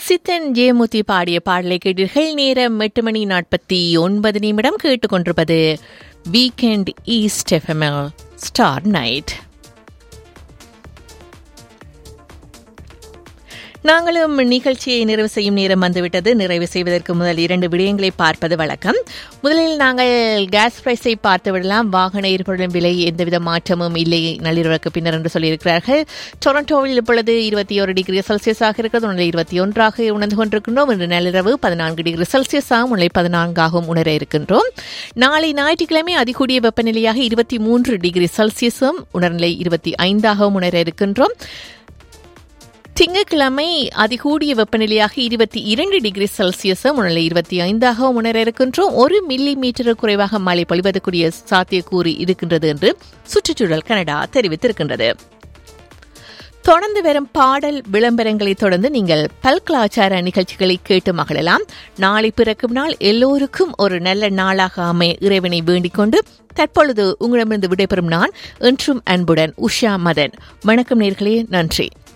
சித்தன் ஜெயமூர்த்தி பாடிய பாடலை கேட்டீர்கள் நேரம் எட்டு மணி நாற்பத்தி ஒன்பது நிமிடம் கேட்டுக்கொண்டிருப்பது வீக்கெண்ட் ஈஸ்ட் எஃப்எம்எல் ஸ்டார் நைட் நாங்களும் நிகழ்ச்சியை நிறைவு செய்யும் நேரம் வந்துவிட்டது நிறைவு செய்வதற்கு முதல் இரண்டு விடயங்களை பார்ப்பது வழக்கம் முதலில் நாங்கள் கேஸ் பிரைஸை பார்த்து விடலாம் வாகன எரிபொருளின் விலை எந்தவித மாற்றமும் இல்லை நள்ளிரவுக்கு பின்னர் என்று சொல்லியிருக்கிறார்கள் டொரண்டோவில் இப்பொழுது இருபத்தி ஒரு டிகிரி செல்சியஸாக இருக்கிறது உணர்நிலை இருபத்தி ஒன்றாக உணர்ந்து கொண்டிருக்கின்றோம் இன்று நள்ளிரவு பதினான்கு டிகிரி செல்சியஸாக உணர்நிலை பதினான்காகவும் உணர இருக்கின்றோம் நாளை ஞாயிற்றுக்கிழமை அதிகூடிய வெப்பநிலையாக இருபத்தி மூன்று டிகிரி செல்சியஸும் உணர்நிலை இருபத்தி ஐந்தாகவும் உணர இருக்கின்றோம் திங்கட்கிழமை அதிகூடிய வெப்பநிலையாக இருபத்தி இரண்டு டிகிரி செல்சியஸும் உணர்நிலை இருபத்தி ஐந்தாக உணர இருக்கின்றோம் ஒரு மில்லி மீட்டர் குறைவாக மழை பொழிவதற்குரிய சாத்தியக்கூறு இருக்கின்றது என்று சுற்றுச்சூழல் கனடா தெரிவித்திருக்கின்றது தொடர்ந்து வரும் பாடல் விளம்பரங்களை தொடர்ந்து நீங்கள் பல்கலாச்சார நிகழ்ச்சிகளை கேட்டு மகிழலாம் நாளை பிறக்கும் நாள் எல்லோருக்கும் ஒரு நல்ல நாளாக அமைய இறைவனை வேண்டிக் கொண்டு தற்பொழுது உங்களிடமிருந்து விடைபெறும் நான் என்றும் அன்புடன் உஷா மதன் வணக்கம் நேர்களே நன்றி